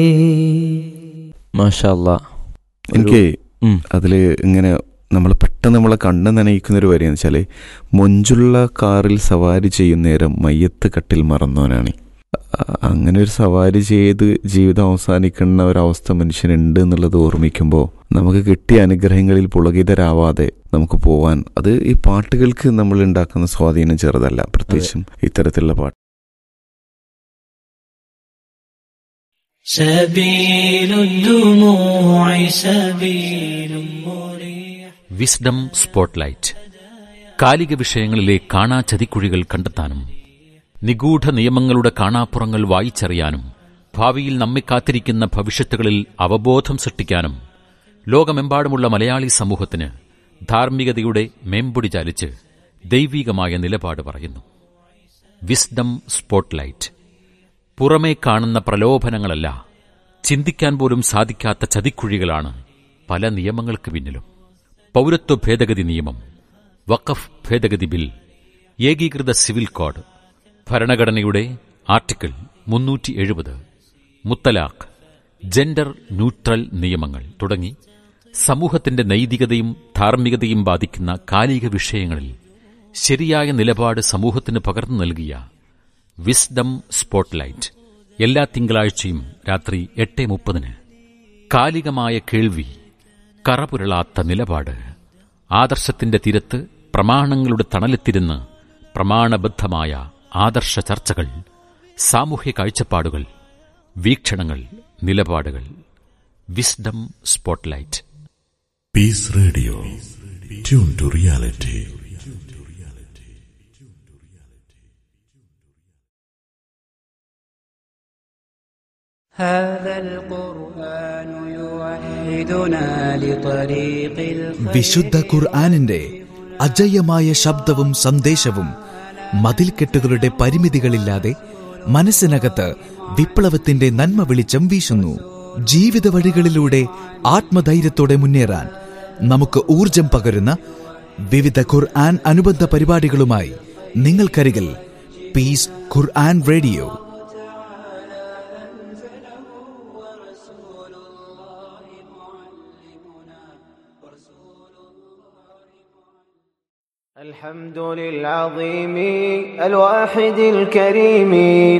മാഷല്ല എനിക്ക് അതിൽ ഇങ്ങനെ നമ്മൾ പെട്ടെന്ന് നമ്മളെ കണ്ണ് നനയിക്കുന്ന ഒരു വരിയെന്ന് വെച്ചാൽ മൊഞ്ചുള്ള കാറിൽ സവാരി ചെയ്യുന്ന നേരം മയ്യത്ത് കട്ടിൽ മറന്നവനാണ് അ- അങ്ങനെ ഒരു സവാരി ചെയ്ത് ജീവിതം അവസാനിക്കുന്ന ഒരവസ്ഥ മനുഷ്യനുണ്ട് എന്നുള്ളത് ഓർമ്മിക്കുമ്പോൾ നമുക്ക് കിട്ടിയ അനുഗ്രഹങ്ങളിൽ പുളകിതരാവാതെ നമുക്ക് പോവാൻ അത് ഈ പാട്ടുകൾക്ക് നമ്മൾ ഉണ്ടാക്കുന്ന സ്വാധീനം ചെറുതല്ല പ്രത്യേകിച്ചും ഇത്തരത്തിലുള്ള പാട്ട് سبيل الدموع سبيل مريح വിസ്ഡം സ്പോട്ട്ലൈറ്റ് കാലിക വിഷയങ്ങളിലെ കാണാ ചതിക്കുഴികൾ കണ്ടെത്താനും നിഗൂഢ നിയമങ്ങളുടെ കാണാപ്പുറങ്ങൾ വായിച്ചറിയാനും ഭാവിയിൽ നമ്മെ കാത്തിരിക്കുന്ന ഭവിഷ്യത്തുകളിൽ അവബോധം സൃഷ്ടിക്കാനും ലോകമെമ്പാടുമുള്ള മലയാളി സമൂഹത്തിന് ധാർമ്മികതയുടെ മേമ്പൊടി ചാലിച്ച് ദൈവീകമായ നിലപാട് പറയുന്നു വിസ്ഡം സ്പോട്ട്ലൈറ്റ് പുറമേ കാണുന്ന പ്രലോഭനങ്ങളല്ല ചിന്തിക്കാൻ പോലും സാധിക്കാത്ത ചതിക്കുഴികളാണ് പല നിയമങ്ങൾക്ക് പിന്നിലും പൗരത്വ ഭേദഗതി നിയമം വഖഫ് ഭേദഗതി ബിൽ ഏകീകൃത സിവിൽ കോഡ് ഭരണഘടനയുടെ ആർട്ടിക്കിൾ മുന്നൂറ്റി എഴുപത് മുത്തലാഖ് ജെൻഡർ ന്യൂട്രൽ നിയമങ്ങൾ തുടങ്ങി സമൂഹത്തിന്റെ നൈതികതയും ധാർമ്മികതയും ബാധിക്കുന്ന കാലിക വിഷയങ്ങളിൽ ശരിയായ നിലപാട് സമൂഹത്തിന് പകർന്നു നൽകിയ വിസ്ഡം സ്പോട്ട്ലൈറ്റ് എല്ലാ തിങ്കളാഴ്ചയും രാത്രി എട്ട് മുപ്പതിന് കാലികമായ കേൾവി കറപുരളാത്ത നിലപാട് ആദർശത്തിന്റെ തീരത്ത് പ്രമാണങ്ങളുടെ തണലെത്തിരുന്ന് പ്രമാണബദ്ധമായ ആദർശ ചർച്ചകൾ സാമൂഹ്യ കാഴ്ചപ്പാടുകൾ വീക്ഷണങ്ങൾ നിലപാടുകൾ wisdom spotlight Peace Radio. Tune to reality. هذا القرآن يوحدنا لطريق الخير വിശുദ്ധ ഖുർആാനിന്റെ അജയ്യമായ ശബ്ദവും സന്ദേശവും മതിൽക്കെട്ടുകളുടെ പരിമിതികളില്ലാതെ മനസ്സിനകത്ത് വിപ്ലവത്തിന്റെ നന്മ വെളിച്ചം വീശുന്നു ജീവിത വഴികളിലൂടെ ആത്മധൈര്യത്തോടെ മുന്നേറാൻ നമുക്ക് ഊർജം പകരുന്ന വിവിധ ഖുർആൻ അനുബന്ധ പരിപാടികളുമായി നിങ്ങൾക്കരികിൽ പീസ് ഖുർആൻ റേഡിയോ الحمد للعظيم الواحد الكريم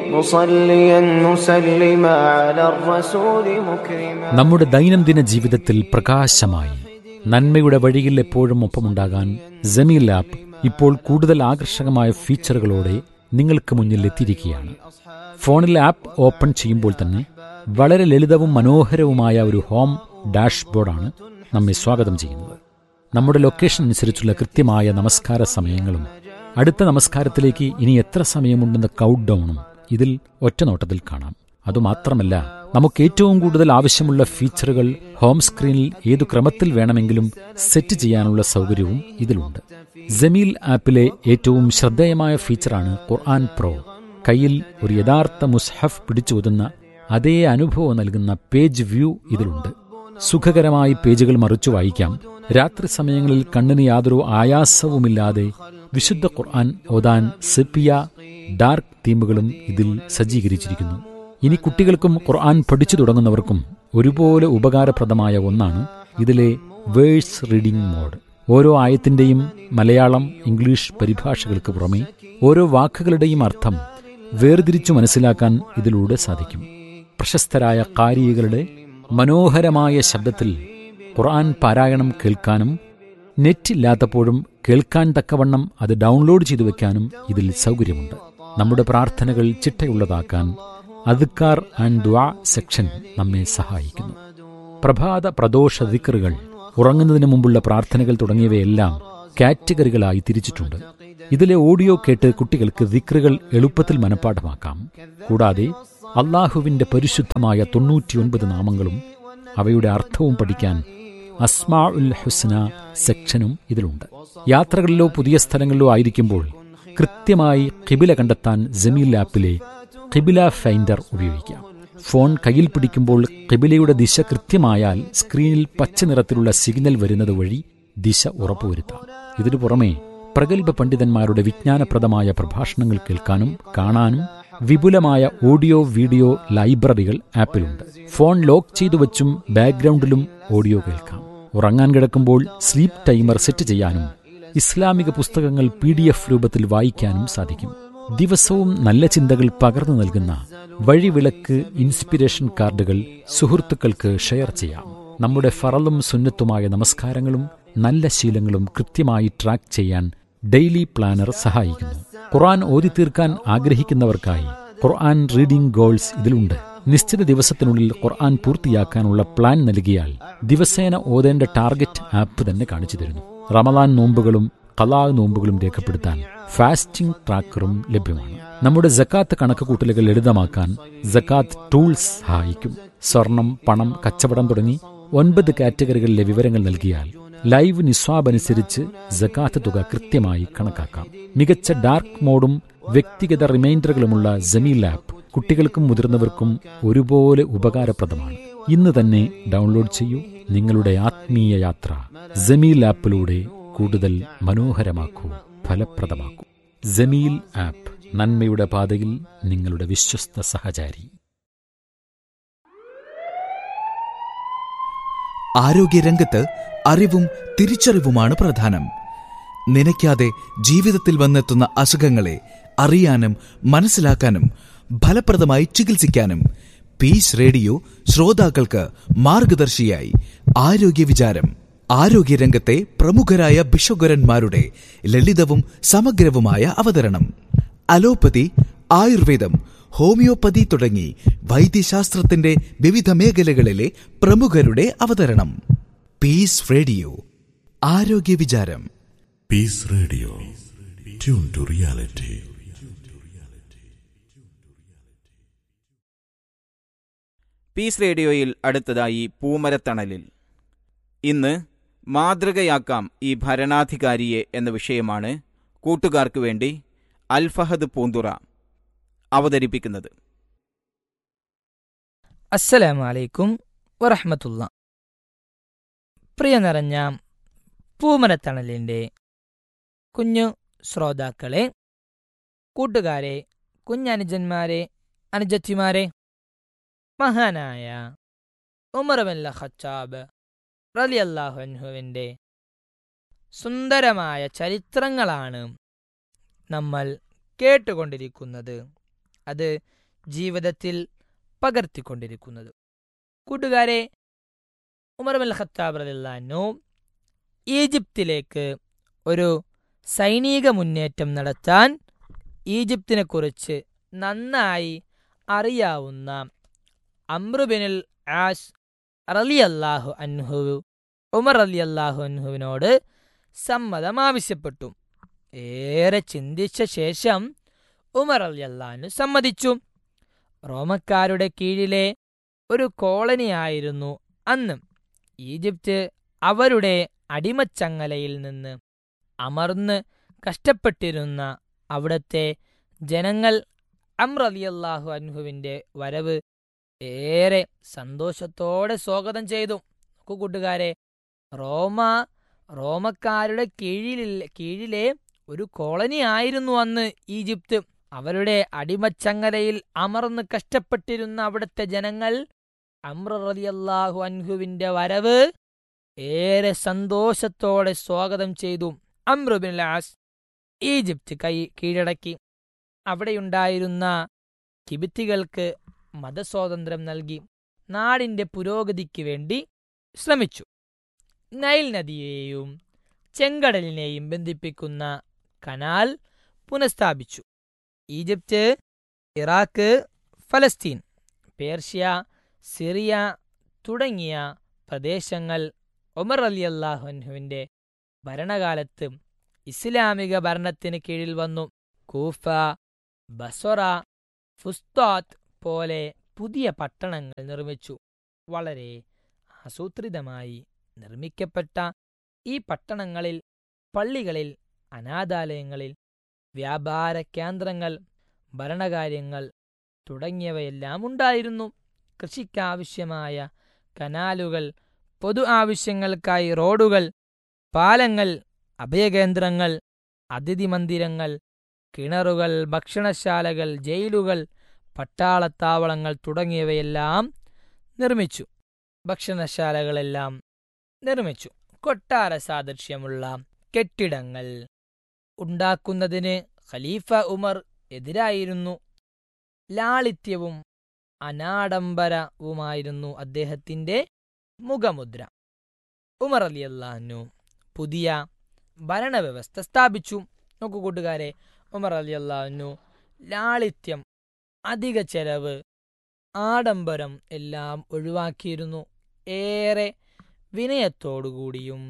مصليا مسلما على الرسول مكرما നമ്മുടെ ദൈനംദിന ജീവിതത്തിൽ പ്രകാശമായി നന്മയുടെ വഴിയിൽ എപ്പോഴും ഒപ്പമുണ്ടാകാൻ ജമീൽ ആപ്പ് ഇപ്പോൾ കൂടുതൽ ആകർഷകമായ ഫീച്ചറുകളോടെ നിങ്ങൾക്ക് മുന്നിൽ എത്തിയിരിക്കുകയാണ് ഫോണിൽ ആപ്പ് ഓപ്പൺ ചെയ്യുമ്പോൾ തന്നെ വളരെ ലളിതവും മനോഹരവുമായ ഒരു ഹോം ഡാഷ്ബോർഡാണ് നമ്മെ സ്വാഗതം ചെയ്യുന്നത് നമ്മുടെ ലൊക്കേഷൻ അനുസരിച്ചുള്ള കൃത്യമായ നമസ്കാര സമയങ്ങളും അടുത്ത നമസ്കാരത്തിലേക്ക് ഇനി എത്ര സമയമുണ്ടെന്ന കൗണ്ട് ഡൗണും ഇതിൽ ഒറ്റനോട്ടത്തിൽ കാണാം അതുമാത്രമല്ല നമുക്ക് ഏറ്റവും കൂടുതൽ ആവശ്യമുള്ള ഫീച്ചറുകൾ ഹോം സ്ക്രീനിൽ ഏതു ക്രമത്തിൽ വേണമെങ്കിലും സെറ്റ് ചെയ്യാനുള്ള സൗകര്യവും ഇതിലുണ്ട് ജമീൽ ആപ്പിലെ ഏറ്റവും ശ്രദ്ധേയമായ ഫീച്ചറാണ് ഖുർആൻ പ്രോ കയ്യിൽ ഒരു യഥാർത്ഥ മുസ്ഹഫ് പിടിച്ചോതുന്ന അതേ അനുഭവം നൽകുന്ന പേജ് വ്യൂ ഇതിലുണ്ട് സുഖകരമായി പേജുകൾ മറിച്ചു വായിക്കാം രാത്രി സമയങ്ങളിൽ കണ്ണിന് യാതൊരു ആയാസവുമില്ലാതെ വിശുദ്ധ ഖുർആൻ ഓതാൻ സെപ്പിയ ഡാർക്ക് തീമുകളും ഇതിൽ സജ്ജീകരിച്ചിരിക്കുന്നു ഇനി കുട്ടികൾക്കും ഖുർആൻ പഠിച്ചു തുടങ്ങുന്നവർക്കും ഒരുപോലെ ഉപകാരപ്രദമായ ഒന്നാണ് ഇതിലെ വേഴ്സ് റീഡിംഗ് മോഡ് ഓരോ ആയത്തിന്റെയും മലയാളം ഇംഗ്ലീഷ് പരിഭാഷകൾക്ക് പുറമെ ഓരോ വാക്കുകളുടെയും അർത്ഥം വേർതിരിച്ചു മനസ്സിലാക്കാൻ ഇതിലൂടെ സാധിക്കും പ്രശസ്തരായ കാരികളുടെ മനോഹരമായ ശബ്ദത്തിൽ ഖുർആൻ പാരായണം കേൾക്കാനും നെറ്റില്ലാത്തപ്പോഴും കേൾക്കാൻ തക്കവണ്ണം അത് ഡൗൺലോഡ് ചെയ്തു വെക്കാനും ഇതിൽ സൗകര്യമുണ്ട് നമ്മുടെ പ്രാർത്ഥനകൾ ചിട്ടയുള്ളതാക്കാൻ അദ്ക്കാർ ആൻഡ് ദ്വാ സെക്ഷൻ നമ്മെ സഹായിക്കുന്നു പ്രഭാത പ്രദോഷ ദിക്കറുകൾ ഉറങ്ങുന്നതിന് മുമ്പുള്ള പ്രാർത്ഥനകൾ തുടങ്ങിയവയെല്ലാം കാറ്റഗറികളായി തിരിച്ചിട്ടുണ്ട് ഇതിലെ ഓഡിയോ കേട്ട് കുട്ടികൾക്ക് ദിക്റുകൾ എളുപ്പത്തിൽ മനഃപ്പാഠമാക്കാം കൂടാതെ അള്ളാഹുവിന്റെ പരിശുദ്ധമായ തൊണ്ണൂറ്റിയൊൻപത് നാമങ്ങളും അവയുടെ അർത്ഥവും പഠിക്കാൻ അസ്മാ ഉൽ ഹുസ്ന സെക്ഷനും ഇതിലുണ്ട് യാത്രകളിലോ പുതിയ സ്ഥലങ്ങളിലോ ആയിരിക്കുമ്പോൾ കൃത്യമായി കിബില കണ്ടെത്താൻ ജമീൽ ആപ്പിലെ കിബില ഫൈൻഡർ ഉപയോഗിക്കാം ഫോൺ കയ്യിൽ പിടിക്കുമ്പോൾ കിബിലയുടെ ദിശ കൃത്യമായാൽ സ്ക്രീനിൽ പച്ച നിറത്തിലുള്ള സിഗ്നൽ വരുന്നത് വഴി ദിശ ഉറപ്പുവരുത്താം ഇതിനു പുറമെ പ്രഗത്ഭ പണ്ഡിതന്മാരുടെ വിജ്ഞാനപ്രദമായ പ്രഭാഷണങ്ങൾ കേൾക്കാനും കാണാനും വിപുലമായ ഓഡിയോ വീഡിയോ ലൈബ്രറികൾ ആപ്പിലുണ്ട് ഫോൺ ലോക്ക് ചെയ്തു വെച്ചും ബാക്ക്ഗ്രൗണ്ടിലും ഓഡിയോ കേൾക്കാം ഉറങ്ങാൻ കിടക്കുമ്പോൾ സ്ലീപ്പ് ടൈമർ സെറ്റ് ചെയ്യാനും ഇസ്ലാമിക പുസ്തകങ്ങൾ പി ഡി എഫ് രൂപത്തിൽ വായിക്കാനും സാധിക്കും ദിവസവും നല്ല ചിന്തകൾ പകർന്നു നൽകുന്ന വഴിവിളക്ക് ഇൻസ്പിരേഷൻ കാർഡുകൾ സുഹൃത്തുക്കൾക്ക് ഷെയർ ചെയ്യാം നമ്മുടെ ഫറലും സുന്നത്തുമായ നമസ്കാരങ്ങളും നല്ല ശീലങ്ങളും കൃത്യമായി ട്രാക്ക് ചെയ്യാൻ ഡെയിലി പ്ലാനർ സഹായിക്കുന്നു ഖുർആൻ ഓതി തീർക്കാൻ ആഗ്രഹിക്കുന്നവർക്കായി ഖുർആൻ റീഡിംഗ് ഗോൾസ് ഇതിലുണ്ട് നിശ്ചിത ദിവസത്തിനുള്ളിൽ ഖുർആൻ പൂർത്തിയാക്കാനുള്ള പ്ലാൻ നൽകിയാൽ ദിവസേന ഓതേണ്ട ടാർഗറ്റ് ആപ്പ് തന്നെ കാണിച്ചു തരുന്നു റമദാൻ നോമ്പുകളും കലാ നോമ്പുകളും രേഖപ്പെടുത്താൻ ഫാസ്റ്റിംഗ് ട്രാക്കറും ലഭ്യമാണ് നമ്മുടെ ജക്കാത്ത് കണക്കുകൂട്ടലുകൾ ലളിതമാക്കാൻ ജക്കാത്ത് ടൂൾസ് സഹായിക്കും സ്വർണം പണം കച്ചവടം തുടങ്ങി ഒൻപത് കാറ്റഗറികളിലെ വിവരങ്ങൾ നൽകിയാൽ ലൈവ് നിസ്വാബ് അനുസരിച്ച് ജക്കാത്ത് തുക കൃത്യമായി കണക്കാക്കാം മികച്ച ഡാർക്ക് മോഡും വ്യക്തിഗത റിമൈൻഡറുകളുമുള്ള ജമീൽ ആപ്പ് കുട്ടികൾക്കും മുതിർന്നവർക്കും ഒരുപോലെ ഉപകാരപ്രദമാണ് ഇന്ന് തന്നെ ഡൗൺലോഡ് ചെയ്യൂ നിങ്ങളുടെ ആത്മീയ യാത്ര ജമീൽ ആപ്പിലൂടെ കൂടുതൽ മനോഹരമാക്കൂ ഫലപ്രദമാക്കൂ ജമീൽ ആപ്പ് നന്മയുടെ പാതയിൽ നിങ്ങളുടെ വിശ്വസ്ത സഹചാരി ആരോഗ്യരംഗത്ത് അറിവും തിരിച്ചറിവുമാണ് പ്രധാനം നനയ്ക്കാതെ ജീവിതത്തിൽ വന്നെത്തുന്ന അസുഖങ്ങളെ അറിയാനും മനസ്സിലാക്കാനും ഫലപ്രദമായി ചികിത്സിക്കാനും പീസ് റേഡിയോ ശ്രോതാക്കൾക്ക് മാർഗദർശിയായി ആരോഗ്യ വിചാരം ആരോഗ്യരംഗത്തെ പ്രമുഖരായ ബിഷഗുരന്മാരുടെ ലളിതവും സമഗ്രവുമായ അവതരണം അലോപ്പതി ആയുർവേദം ഹോമിയോപ്പതി തുടങ്ങി വൈദ്യശാസ്ത്രത്തിന്റെ വിവിധ മേഖലകളിലെ പ്രമുഖരുടെ അവതരണം പീസ് റേഡിയോ ആരോഗ്യ വിചാരം peace radio tune to reality peace റേഡിയോയിൽ അടുത്തതായി പൂമരത്തണലിൽ ഇന്ന് മാതൃകയാക്കാം ഈ ഭരണാധികാരിയെ എന്ന വിഷയമാണ് കൂട്ടുകാർക്ക് വേണ്ടി അൽഫഹദ് പൂന്തുറ അവതരിപ്പിക്കുന്നത് അസ്സലാമു അലൈക്കും വറഹ്മത്തുള്ള പ്രിയ നിറഞ്ഞ പൂമരത്തണലിൻ്റെ കുഞ്ഞു ശ്രോതാക്കളെ കൂട്ടുകാരെ കുഞ്ഞനുജന്മാരെ അനുജത്തിമാരെ മഹാനായ ഉമർവല്ല ഖച്ചാബ് റലിയല്ലാഹു അൻഹുവിൻ്റെ സുന്ദരമായ ചരിത്രങ്ങളാണ് നമ്മൾ കേട്ടുകൊണ്ടിരിക്കുന്നത് അത് ജീവിതത്തിൽ പകർത്തിക്കൊണ്ടിരിക്കുന്നത് കൂട്ടുകാരെ ഉമർമൽ ഖത്താബ് റലില്ലാനു ഈജിപ്തിലേക്ക് ഒരു സൈനിക മുന്നേറ്റം നടത്താൻ ഈജിപ്തിനെക്കുറിച്ച് നന്നായി അറിയാവുന്ന അമ്രുബിനുൽ ആസ് റലി അള്ളാഹു അൻഹു ഉമർ അലി അള്ളാഹു അൻഹുവിനോട് സമ്മതം ആവശ്യപ്പെട്ടു ഏറെ ചിന്തിച്ച ശേഷം ഉമർ അലി അള്ളാഹു സമ്മതിച്ചു റോമക്കാരുടെ കീഴിലെ ഒരു കോളനിയായിരുന്നു അന്ന് ഈജിപ്ത് അവരുടെ അടിമച്ചങ്ങലയിൽ നിന്ന് അമർന്ന് കഷ്ടപ്പെട്ടിരുന്ന അവിടത്തെ ജനങ്ങൾ അമ്രലിയല്ലാഹു അൻഹുവിൻ്റെ വരവ് ഏറെ സന്തോഷത്തോടെ സ്വാഗതം ചെയ്തു നോക്കൂ കൂട്ടുകാരെ റോമ റോമക്കാരുടെ കീഴിലെ കീഴിലെ ഒരു കോളനി ആയിരുന്നു അന്ന് ഈജിപ്ത് അവരുടെ അടിമച്ചങ്ങലയിൽ അമർന്ന് കഷ്ടപ്പെട്ടിരുന്ന അവിടുത്തെ ജനങ്ങൾ അമ്ര റളിയല്ലാഹു അൻഹുവിന്റെ വരവ് ഏറെ സന്തോഷത്തോടെ സ്വാഗതം ചെയ്തു അമ്രുബിൻ ലാസ് ഈജിപ്ത് കൈ കീഴടക്കി അവിടെയുണ്ടായിരുന്ന കിബിത്തികൾക്ക് മതസ്വാതന്ത്ര്യം നൽകി നാടിന്റെ പുരോഗതിക്ക് വേണ്ടി ശ്രമിച്ചു നൈൽ നദിയെയും ചെങ്കടലിനെയും ബന്ധിപ്പിക്കുന്ന കനാൽ പുനഃസ്ഥാപിച്ചു ഈജിപ്ത് ഇറാഖ് ഫലസ്തീൻ പേർഷ്യ സിറിയ തുടങ്ങിയ പ്രദേശങ്ങൾ ഒമർ അലി അള്ളാഹുവിൻ്റെ ഭരണകാലത്ത് ഇസ്ലാമിക ഭരണത്തിന് കീഴിൽ വന്നു കൂഫ ബസൊറ ഫുസ്താത്ത് പോലെ പുതിയ പട്ടണങ്ങൾ നിർമ്മിച്ചു വളരെ ആസൂത്രിതമായി നിർമ്മിക്കപ്പെട്ട ഈ പട്ടണങ്ങളിൽ പള്ളികളിൽ അനാഥാലയങ്ങളിൽ വ്യാപാര കേന്ദ്രങ്ങൾ ഭരണകാര്യങ്ങൾ തുടങ്ങിയവയെല്ലാം ഉണ്ടായിരുന്നു കൃഷിക്കാവശ്യമായ കനാലുകൾ പൊതു ആവശ്യങ്ങൾക്കായി റോഡുകൾ പാലങ്ങൾ അഭയകേന്ദ്രങ്ങൾ അതിഥി മന്ദിരങ്ങൾ കിണറുകൾ ഭക്ഷണശാലകൾ ജയിലുകൾ പട്ടാളത്താവളങ്ങൾ തുടങ്ങിയവയെല്ലാം നിർമ്മിച്ചു ഭക്ഷണശാലകളെല്ലാം നിർമ്മിച്ചു കൊട്ടാര സാദൃശ്യമുള്ള കെട്ടിടങ്ങൾ ഉണ്ടാക്കുന്നതിന് ഖലീഫ ഉമർ എതിരായിരുന്നു ലാളിത്യവും അനാഡംബരവുമായിരുന്നു അദ്ദേഹത്തിന്റെ മുഖമുദ്ര ഉമർ അലി അള്ളാഹു പുതിയ ഭരണവ്യവസ്ഥ സ്ഥാപിച്ചു നോക്കൂ കൂട്ടുകാരെ ഉമർ അലി അള്ളാഹു ലാളിത്യം അധിക ചെലവ് ആഡംബരം എല്ലാം ഒഴിവാക്കിയിരുന്നു ഏറെ വിനയത്തോടുകൂടിയും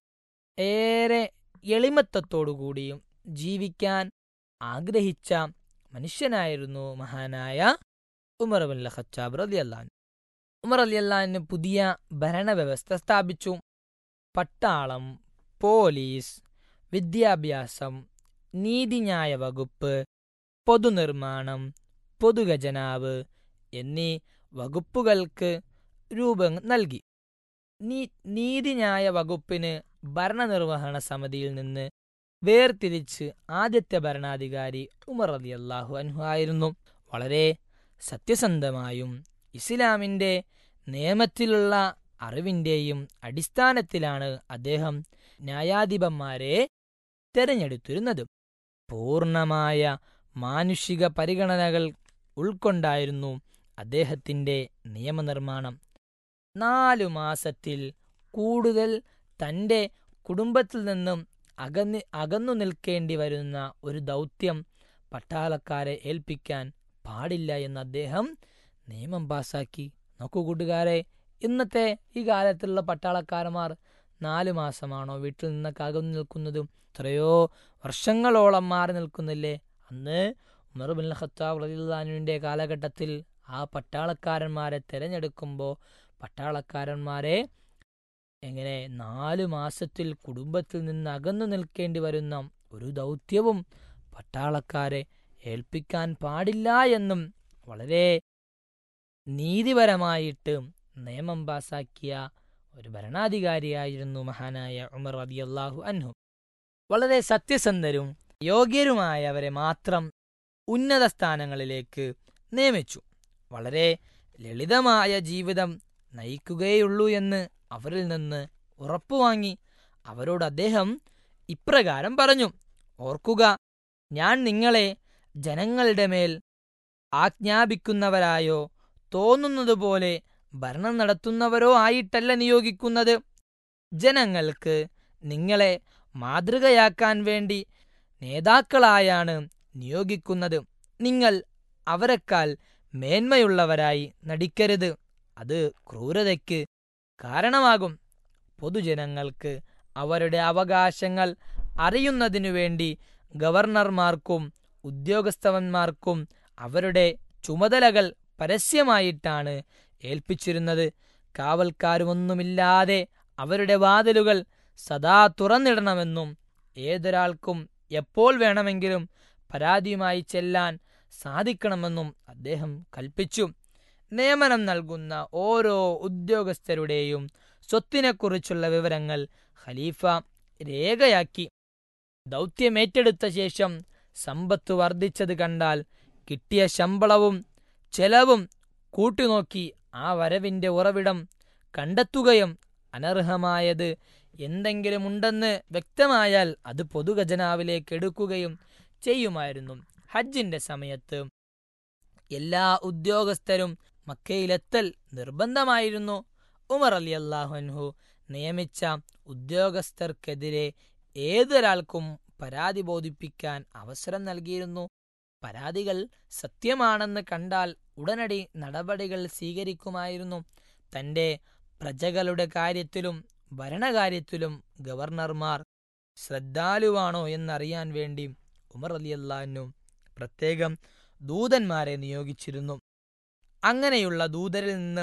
ഏറെ എളിമത്തത്തോടുകൂടിയും ജീവിക്കാൻ ആഗ്രഹിച്ച മനുഷ്യനായിരുന്നു മഹാനായ ഉമർ ബിൻ ഖച്ചാബ് റലി അള്ളഹാൻ ഉമർ അലി അള്ളഹാന് പുതിയ ഭരണവ്യവസ്ഥ സ്ഥാപിച്ചു പട്ടാളം പോലീസ് വിദ്യാഭ്യാസം നീതിന്യായ വകുപ്പ് പൊതുനിർമ്മാണം പൊതുഖജനാവ് എന്നീ വകുപ്പുകൾക്ക് രൂപം നൽകി നീ നീതിന്യായ വകുപ്പിന് ഭരണനിർവഹണ സമിതിയിൽ നിന്ന് വേർതിരിച്ച് ആദ്യത്തെ ഭരണാധികാരി ഉമർ അലി അള്ളാഹു അൻഹു ആയിരുന്നു വളരെ സത്യസന്ധമായും ഇസ്ലാമിൻ്റെ നിയമത്തിലുള്ള അറിവിൻ്റെയും അടിസ്ഥാനത്തിലാണ് അദ്ദേഹം ന്യായാധിപന്മാരെ തെരഞ്ഞെടുത്തിരുന്നത് പൂർണ്ണമായ മാനുഷിക പരിഗണനകൾ ഉൾക്കൊണ്ടായിരുന്നു അദ്ദേഹത്തിൻ്റെ നിയമനിർമ്മാണം നാലു മാസത്തിൽ കൂടുതൽ തൻ്റെ കുടുംബത്തിൽ നിന്നും അകന്ന് അകന്നു നിൽക്കേണ്ടി വരുന്ന ഒരു ദൗത്യം പട്ടാളക്കാരെ ഏൽപ്പിക്കാൻ പാടില്ല എന്ന് അദ്ദേഹം നിയമം പാസാക്കി നോക്കൂ കൂട്ടുകാരെ ഇന്നത്തെ ഈ കാലത്തുള്ള പട്ടാളക്കാരന്മാർ നാലു മാസമാണോ വീട്ടിൽ നിന്നൊക്കെ അകന്നു നിൽക്കുന്നത് എത്രയോ വർഷങ്ങളോളം മാറി നിൽക്കുന്നില്ലേ അന്ന് ഉമർ ബിൻ ഖത്താബ് റലിള്ളാനുവിൻ്റെ കാലഘട്ടത്തിൽ ആ പട്ടാളക്കാരന്മാരെ തിരഞ്ഞെടുക്കുമ്പോൾ പട്ടാളക്കാരന്മാരെ എങ്ങനെ നാലു മാസത്തിൽ കുടുംബത്തിൽ നിന്ന് അകന്നു നിൽക്കേണ്ടി വരുന്ന ഒരു ദൗത്യവും പട്ടാളക്കാരെ ഏൽപ്പിക്കാൻ പാടില്ല എന്നും വളരെ നീതിപരമായിട്ട് നിയമം പാസാക്കിയ ഒരു ഭരണാധികാരിയായിരുന്നു മഹാനായ ഉമർ റബിയല്ലാഹു അൻഹു വളരെ സത്യസന്ധരും യോഗ്യരുമായവരെ മാത്രം ഉന്നത സ്ഥാനങ്ങളിലേക്ക് നിയമിച്ചു വളരെ ലളിതമായ ജീവിതം നയിക്കുകയുള്ളൂ എന്ന് അവരിൽ നിന്ന് ഉറപ്പുവാങ്ങി അവരോട് അദ്ദേഹം ഇപ്രകാരം പറഞ്ഞു ഓർക്കുക ഞാൻ നിങ്ങളെ ജനങ്ങളുടെ മേൽ ആജ്ഞാപിക്കുന്നവരായോ തോന്നുന്നതുപോലെ ഭരണം നടത്തുന്നവരോ ആയിട്ടല്ല നിയോഗിക്കുന്നത് ജനങ്ങൾക്ക് നിങ്ങളെ മാതൃകയാക്കാൻ വേണ്ടി നേതാക്കളായാണ് നിയോഗിക്കുന്നത് നിങ്ങൾ അവരെക്കാൾ മേന്മയുള്ളവരായി നടിക്കരുത് അത് ക്രൂരതയ്ക്ക് കാരണമാകും പൊതുജനങ്ങൾക്ക് അവരുടെ അവകാശങ്ങൾ അറിയുന്നതിനു വേണ്ടി ഗവർണർമാർക്കും ഉദ്യോഗസ്ഥന്മാർക്കും അവരുടെ ചുമതലകൾ പരസ്യമായിട്ടാണ് ഏൽപ്പിച്ചിരുന്നത് കാവൽക്കാരുമൊന്നുമില്ലാതെ അവരുടെ വാതിലുകൾ സദാ തുറന്നിടണമെന്നും ഏതൊരാൾക്കും എപ്പോൾ വേണമെങ്കിലും പരാതിയുമായി ചെല്ലാൻ സാധിക്കണമെന്നും അദ്ദേഹം കൽപ്പിച്ചു നിയമനം നൽകുന്ന ഓരോ ഉദ്യോഗസ്ഥരുടെയും സ്വത്തിനെക്കുറിച്ചുള്ള വിവരങ്ങൾ ഖലീഫ രേഖയാക്കി ദൗത്യമേറ്റെടുത്ത ശേഷം സമ്പത്ത് വർദ്ധിച്ചത് കണ്ടാൽ കിട്ടിയ ശമ്പളവും ചെലവും കൂട്ടിനോക്കി ആ വരവിന്റെ ഉറവിടം കണ്ടെത്തുകയും അനർഹമായത് എന്തെങ്കിലും ഉണ്ടെന്ന് വ്യക്തമായാൽ അത് പൊതുഖജനാവിലേക്ക് എടുക്കുകയും ചെയ്യുമായിരുന്നു ഹജ്ജിന്റെ സമയത്ത് എല്ലാ ഉദ്യോഗസ്ഥരും മക്കയിലെത്തൽ നിർബന്ധമായിരുന്നു ഉമർ അലി അള്ളാഹുൻഹു നിയമിച്ച ഉദ്യോഗസ്ഥർക്കെതിരെ ഏതൊരാൾക്കും പരാതി ബോധിപ്പിക്കാൻ അവസരം നൽകിയിരുന്നു പരാതികൾ സത്യമാണെന്ന് കണ്ടാൽ ഉടനടി നടപടികൾ സ്വീകരിക്കുമായിരുന്നു തന്റെ പ്രജകളുടെ കാര്യത്തിലും ഭരണകാര്യത്തിലും ഗവർണർമാർ ശ്രദ്ധാലുവാണോ എന്നറിയാൻ വേണ്ടി ഉമർ അലി അള്ളാഹു പ്രത്യേകം ദൂതന്മാരെ നിയോഗിച്ചിരുന്നു അങ്ങനെയുള്ള ദൂതരിൽ നിന്ന്